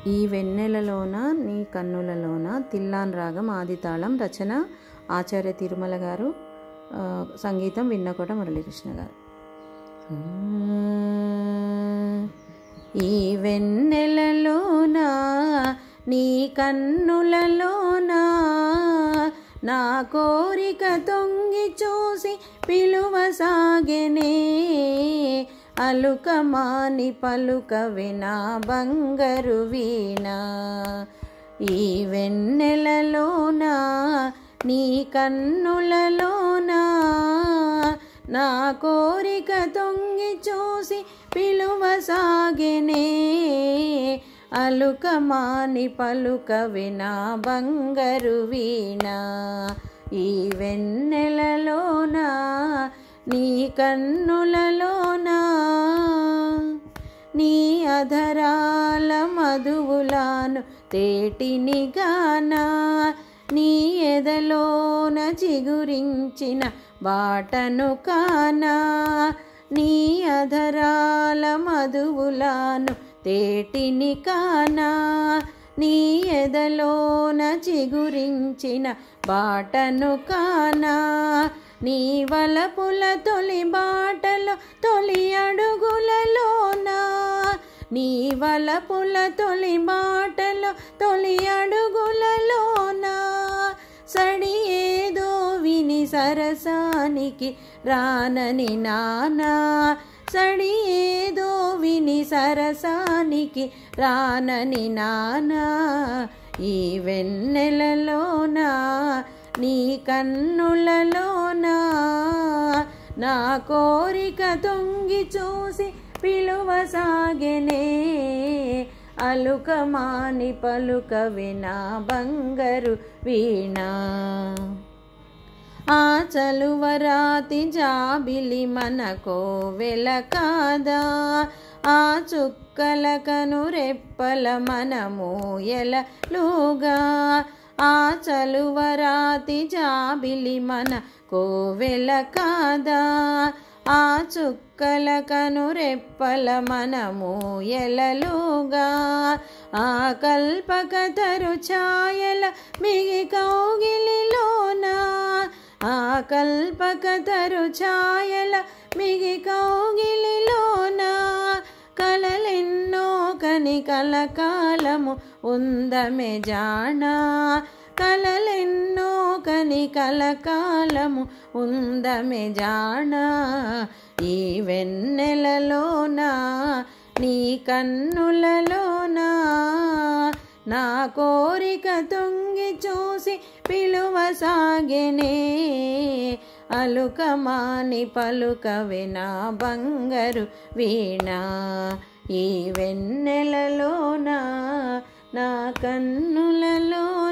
ఈ వెన్నెలలోన నీ కన్నులలోన తిల్లాన్ రాగం ఆదితాళం రచన ఆచార్య తిరుమల గారు ఆ, సంగీతం విన్నకోట మురళీకృష్ణ గారు ఈ వెన్నెలలోన నీ కన్నులలోన నా కోరిక తొంగి చూసి పిలువ సాగెనే అలుకమాని పలుక వినా బంగరు వీణా ఈ వెన్నెలలోన నీ కన్నులలోన నా కోరిక తొంగి చూసి పిలువ సాగెనే అలుకమాని పలుక వినా బంగరు వీణా ఈ వెన్నెలలోన నీ కన్నులలోనా నీ అధరాల మధువులాను తేటిని గానా నీ ఎదలోన చిగురించిన బాటను కానా నీ అధరాల మధువులాను తేటిని కానా నీ ఎదలోన చిగురించిన బాటను కానా నీ వలపుల తొలి బాటలో తొలి అడుగులలోనా నీ వలపుల తొలి బాటలో తొలి అడుగులలోనా సడి ఏదో విని సరసానికి రానని నానా సడి ఏదో విని సరసానికి రానని నానా ఈ వెన్నెలలోనా నీ కన్నులలోనా నా కోరిక తొంగి చూసి పిలువ సాగెనే అలుకమాని పలుక వినా బంగరు వీణా ఆ చలువరాతి జాబిలి మనకో వెల కాదా ఆ చుక్కల కనురెప్పల మనము ఎలలుగా ఆ చలువరాతి జాబిలి మన కోవెల కాదా ఆ చుక్కల కనురెప్పల మనము ఎలలుగా ఆ కల్పక తరు ఛాయల మిగి కౌగిలిలోనా ఆ కల్పక తరు ఛాయల మిగి కౌగిలిలోనా కలలెన్నో కని కలకాలము ఉందమె జానా కలలెన్నో కని కలకాలము ఉందమె జానా ఈ వెన్నెలలోనా నీ కన్నులలోనా నా కోరిక తొంగి చూసి పిలువ సాగెనే అలుకమాని పలుక వినా బంగరు వీణా ఈ వెన్నెలలోనా నా కన్నులలో